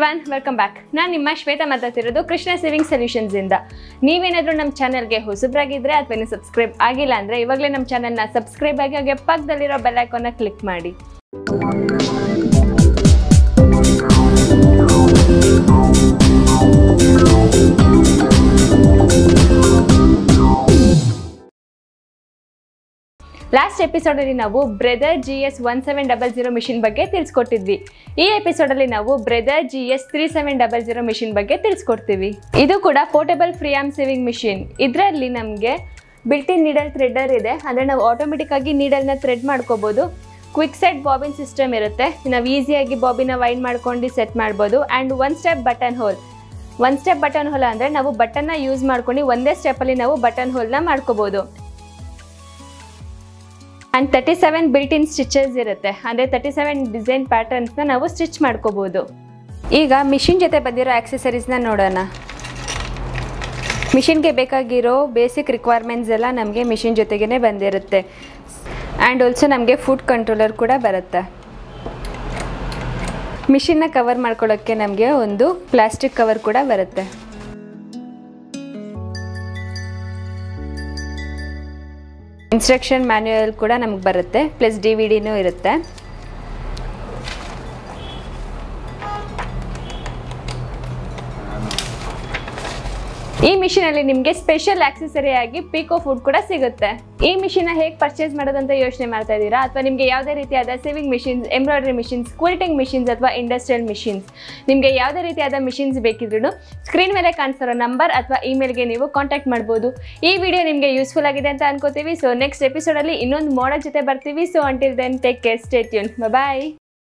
everyone welcome back ನಾನು ನಿಮ್ಮ ಶ್ವೇತಾ ಮಾತಾಡ್ತಿರೋದು ಕೃಷ್ಣ ಸೇವಿಂಗ್ ಸೊಲ್ಯೂಷನ್ಸ್ ಇಂದ ನೀವೇನಾದ್ರೂ ನಮ್ಮ ಚಾನಲ್ಗೆ ಹೊಸಬ್ರಾಗಿದ್ರೆ ಅಥವಾ ಇನ್ನು ಸಬ್ಸ್ಕ್ರೈಬ್ ಆಗಿಲ್ಲ ಅಂದ್ರೆ ಇವಾಗಲೇ ನಮ್ಮ ಚಾನಲ್ನ ಸಬ್ಸ್ಕ್ರೈಬ್ ಆಗಿ ಹಾಗೆ ಪಕ್ಕದಲ್ಲಿರೋ ಬೆಲ್ ಐಕಾನ್ನ ಕ್ಲಿಕ್ ಮಾಡಿ ಲಾಸ್ಟ್ ಎಪಿಸೋಡಲ್ಲಿ ನಾವು brother G S one seven double zero machine ಬಗ್ಗೆ ತಿಳಿಸ್ಕೊಟ್ಟಿದ್ವಿ ಈ ಎಪಿಸೋಡಲ್ಲಿ ನಾವು brother G S three seven double zero machine ಬಗ್ಗೆ ತಿಳಿಸ್ಕೊಡ್ತೀವಿ ಇದು ಕೂಡ portable free arm sewing machine ಇದರಲ್ಲಿ ನಮಗೆ ಬಿಲ್ಟಿನ್ ನೀಡಲ್ ಥ್ರೆಡರ್ ಇದೆ ಅಂದರೆ ನಾವು ಆಟೋಮೆಟಿಕ್ ಆಗಿ ನೀಡಲ್ನ ಥ್ರೆಡ್ ಮಾಡ್ಕೋಬೋದು ಕ್ವಿಕ್ ಸೆಟ್ ಬಾಬಿನ್ ಸಿಸ್ಟಮ್ ಇರುತ್ತೆ ನಾವು ಈಸಿಯಾಗಿ ಬಾಬಿನ ವೈಂಡ್ ಮಾಡ್ಕೊಂಡು ಸೆಟ್ ಮಾಡ್ಬೋದು and one step button hole one step button hole ಅಂದರೆ ನಾವು ಬಟನ್ನ ಯೂಸ್ ಮಾಡ್ಕೊಂಡು ಒಂದೇ ಸ್ಟೆಪ್ಪಲ್ಲಿ ನಾವು ಬಟನ್ ಹೋಲ್ನ ಮಾಡ್ಕೋಬೋದು and thirty seven built in stitches ಇರುತ್ತೆ ಅಂದರೆ ತರ್ಟಿ ಸೆವೆನ್ ಡಿಸೈನ್ ಪ್ಯಾಟರ್ನ್ಸ್ನ ನಾವು ಸ್ಟಿಚ್ ಮಾಡ್ಕೋಬೋದು ಈಗ ಮಿಷಿನ್ ಜೊತೆ ಬಂದಿರೋ ಆಕ್ಸೆಸರೀಸ್ನ ನೋಡೋಣ ಮಿಷಿನ್ಗೆ ಬೇಕಾಗಿರೋ ಬೇಸಿಕ್ ರಿಕ್ವೈರ್ಮೆಂಟ್ಸ್ ಎಲ್ಲ ನಮಗೆ ಮಿಷಿನ್ ಜೊತೆಗೇ ಬಂದಿರುತ್ತೆ ಆ್ಯಂಡ್ ಆಲ್ಸೋ ನಮಗೆ ಫುಡ್ ಕಂಟ್ರೋಲರ್ ಕೂಡ ಬರುತ್ತೆ ಮಿಷಿನ್ನ ಕವರ್ ಮಾಡ್ಕೊಳ್ಳೋಕ್ಕೆ ನಮಗೆ ಒಂದು ಪ್ಲಾಸ್ಟಿಕ್ ಕವರ್ ಕೂಡ ಬರುತ್ತೆ ಇನ್ಸ್ಟ್ರಕ್ಷನ್ ಮ್ಯಾನ್ಯುಯಲ್ ಕೂಡ ನಮ್ಗೆ ಬರುತ್ತೆ ಪ್ಲಸ್ ಡಿ ವಿ ಡಿನೂ ಇರುತ್ತೆ ಈ ಮಿಷಿನಲ್ಲಿ ನಿಮಗೆ ಸ್ಪೆಷಲ್ ಆಕ್ಸೆಸರಿ ಆಗಿ ಪಿಕೋ ಫುಡ್ ಕೂಡ ಸಿಗುತ್ತೆ ಈ ಮಿಷಿನ್ ಹೇಗೆ ಪರ್ಚೇಸ್ ಮಾಡೋದಂತ ಯೋಚನೆ ಮಾಡ್ತಾ ಇದ್ದೀರಾ ಅಥವಾ ನಿಮಗೆ ಯಾವುದೇ ರೀತಿಯಾದ sewing machines embroidery machines quilting machines ಅಥವಾ ಇಂಡಸ್ಟ್ರಿಯಲ್ ಮಿಷಿನ್ಸ್ ನಿಮಗೆ ಯಾವುದೇ ರೀತಿಯಾದ ಮಿಷಿನ್ಸ್ ಬೇಕಿದ್ರು ಸ್ಕ್ರೀನ್ ಮೇಲೆ ಕಾಣಿಸ್ತಿರೋ ನಂಬರ್ ಅಥವಾ ಇಮೇಲ್ಗೆ ನೀವು ಕಾಂಟ್ಯಾಕ್ಟ್ ಮಾಡ್ಬೋದು ಈ ವಿಡಿಯೋ ನಿಮಗೆ ಯೂಸ್ಫುಲ್ ಆಗಿದೆ ಅಂತ ಅನ್ಕೋತೀವಿ ಸೊ ನೆಕ್ಸ್ಟ್ ಎಪಿಸೋಡಲ್ಲಿ ಇನ್ನೊಂದು ಮಾಡಲ್ ಜೊತೆ ಬರ್ತೀವಿ so until then take care stay tune ಬಾಯ್